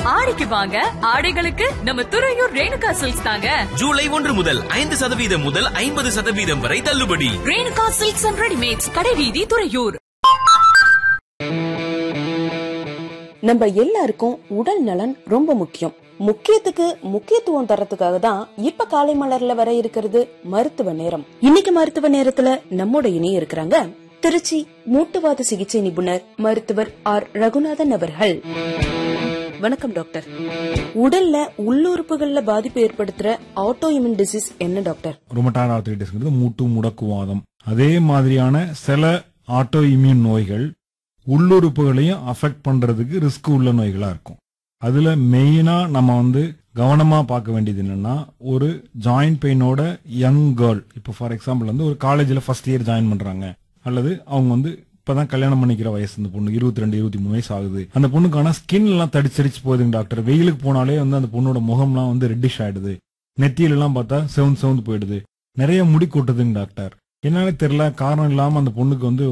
ஆடிக்கு வாங்க ஆடைகளுக்கு நம்ம துறையூர் ரேணுகா சில்க்ஸ் தாங்க ஜூலை ஒன்று முதல் ஐந்து சதவீதம் முதல் ஐம்பது சதவீதம் வரை தள்ளுபடி ரேணுகா சில்க்ஸ் அண்ட் ரெடிமேட்ஸ் கடைவீதி துறையூர் நம்ம எல்லாருக்கும் உடல் நலன் ரொம்ப முக்கியம் முக்கியத்துக்கு முக்கியத்துவம் தரத்துக்காக தான் இப்ப காலை மலர்ல வர இருக்கிறது மருத்துவ நேரம் இன்னைக்கு மருத்துவ நேரத்துல நம்மோட இணைய இருக்கிறாங்க திருச்சி மூட்டுவாத சிகிச்சை நிபுணர் மருத்துவர் ஆர் ரகுநாதன் அவர்கள் வணக்கம் டாக்டர் உடல்ல உள்ளுறுப்புகள்ல பாதிப்பு ஏற்படுத்துற ஆட்டோ இம்யூன் டிசீஸ் என்ன டாக்டர் ருமட்டாய்டு ஆர்த்ரைட்டிஸ்ங்கிறது மூட்டு முடக்குவாதம் அதே மாதிரியான சில ஆட்டோ இம்யூன் நோய்கள் உள்ளுறுப்புகளையும் அஃபெக்ட் பண்றதுக்கு ரிஸ்க் உள்ள நோய்களா இருக்கும் அதுல மெயினா நம்ம வந்து கவனமா பார்க்க வேண்டியது என்னன்னா ஒரு ஜாயிண்ட் பெயினோட யங் கேர்ள் இப்போ ஃபார் எக்ஸாம்பிள் வந்து ஒரு காலேஜ்ல ஃபர்ஸ்ட் இயர் ஜாயின் பண்றாங்க அல்லது அவங்க வந்து இப்பதான் கல்யாணம் பண்ணிக்கிற வயசு இந்த பொண்ணு இருபத்தி ரெண்டு இருபத்தி மூணு வயசு ஆகுது அந்த பொண்ணுக்கான ஸ்கின் எல்லாம் தடிச்சடிச்சு போகுதுங்க டாக்டர் வெயிலுக்கு போனாலே வந்து அந்த பொண்ணோட முகம்லாம் வந்து ரெட்டிஷ் ஆயிடுது நெத்தியில எல்லாம் பார்த்தா செவந்து செவந்து போயிடுது நிறைய முடி கொட்டுதுங்க டாக்டர் என்னன்னு தெரியல காரணம் இல்லாம அந்த பொண்ணுக்கு வந்து